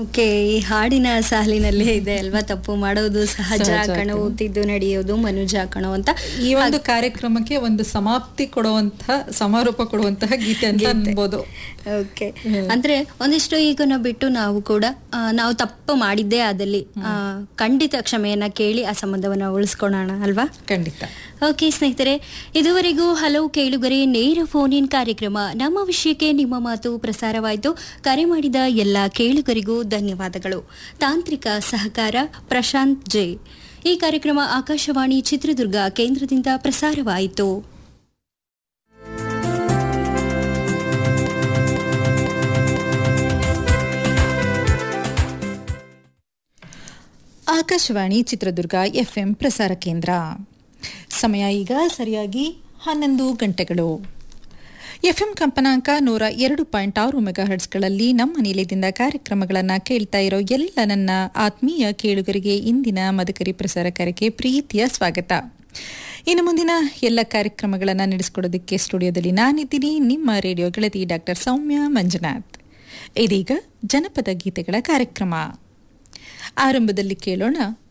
Okay ಈ ಹಾಡಿನ ಸಾಲಿನಲ್ಲೇ ಇದೆ ಅಲ್ವಾ ತಪ್ಪು ಮಾಡೋದು ಸಹಜ ಸಹಜ ಕಣೋ ಕಣೋ. ತಿದ್ದು ನಡೆಯೋದು ಮನುಜ ಕಣೋ ಅಂತ ಈ ಒಂದು ಕಾರ್ಯಕ್ರಮಕ್ಕೆ ಒಂದು ಸಮಾಪ್ತಿ ಕೊಡುವಂತಹ ಸಮಾರೋಪ ಕೊಡುವಂತಹ ಗೀತೆ ಅಂತ ಅನ್ಬೋದು ಓಕೆ ಅಂದ್ರೆ ಒಂದಿಷ್ಟು ಈಗನ ಬಿಟ್ಟು ನಾವು ಕೂಡ ಆ, ನಾವು ತಪ್ಪು ಮಾಡಿದ್ದೇ ಆದಲ್ಲಿ ಆ, ಖಂಡಿತ ಕ್ಷಮೆಯನ್ನ ಕೇಳಿ ಆ ಸಂಬಂಧವನ್ನ ಉಳಿಸ್ಕೊಳ್ಳೋಣ ಅಲ್ವಾ ಖಂಡಿತ ಓಕೆ ಸ್ನೇಹಿತರೆ ಇದುವರೆಗೂ ಹಲವು ಕೇಳುಗರೆ ನೇರ ಫೋನ್ ಇನ್ ಕಾರ್ಯಕ್ರಮ ನಮ್ಮ ವಿಷಯಕ್ಕೆ ನಿಮ್ಮ ಮಾತು ಪ್ರಸಾರವಾಯಿತು ಕರೆ ಮಾಡಿದ ಎಲ್ಲ ಕೇಳುಗರಿಗೂ ಧನ್ಯವಾದಗಳು ತಾಂತ್ರಿಕ ಸಹಕಾರ ಪ್ರಶಾಂತ್ ಜೆ ಈ ಕಾರ್ಯಕ್ರಮ ಆಕಾಶವಾಣಿ ಚಿತ್ರದುರ್ಗ ಕೇಂದ್ರದಿಂದ ಪ್ರಸಾರವಾಯಿತು ಆಕಾಶವಾಣಿ ಚಿತ್ರದುರ್ಗ ಎಫ್ಎಂ ಪ್ರಸಾರ ಕೇಂದ್ರ ಸಮಯ ಈಗ ಸರಿಯಾಗಿ ಹನ್ನೊಂದು ಗಂಟೆಗಳು ಎಫ್ಎಂ ಕಂಪನಾಂಕ ನೂರ ಎರಡು ಪಾಯಿಂಟ್ ಆರು ಮೆಗಾಹರ್ಟ್ಸ್ಗಳಲ್ಲಿ ನಮ್ಮ ನಿಲಯದಿಂದ ಕಾರ್ಯಕ್ರಮಗಳನ್ನು ಕೇಳ್ತಾ ಇರೋ ಎಲ್ಲ ನನ್ನ ಆತ್ಮೀಯ ಕೇಳುಗರಿಗೆ ಇಂದಿನ ಮದಕರಿ ಪ್ರಸಾರ ಕಾರ್ಯಕ್ಕೆ ಪ್ರೀತಿಯ ಸ್ವಾಗತ ಇನ್ನು ಮುಂದಿನ ಎಲ್ಲ ಕಾರ್ಯಕ್ರಮಗಳನ್ನು ನಡೆಸಿಕೊಡೋದಕ್ಕೆ ಸ್ಟುಡಿಯೋದಲ್ಲಿ ನಾನಿದ್ದೀನಿ ನಿಮ್ಮ ರೇಡಿಯೋ ಗೆಳತಿ ಡಾಕ್ಟರ್ ಸೌಮ್ಯ ಮಂಜುನಾಥ್ ಇದೀಗ ಜನಪದ ಗೀತೆಗಳ ಕಾರ್ಯಕ್ರಮ ಆರಂಭದಲ್ಲಿ ಕೇಳೋಣ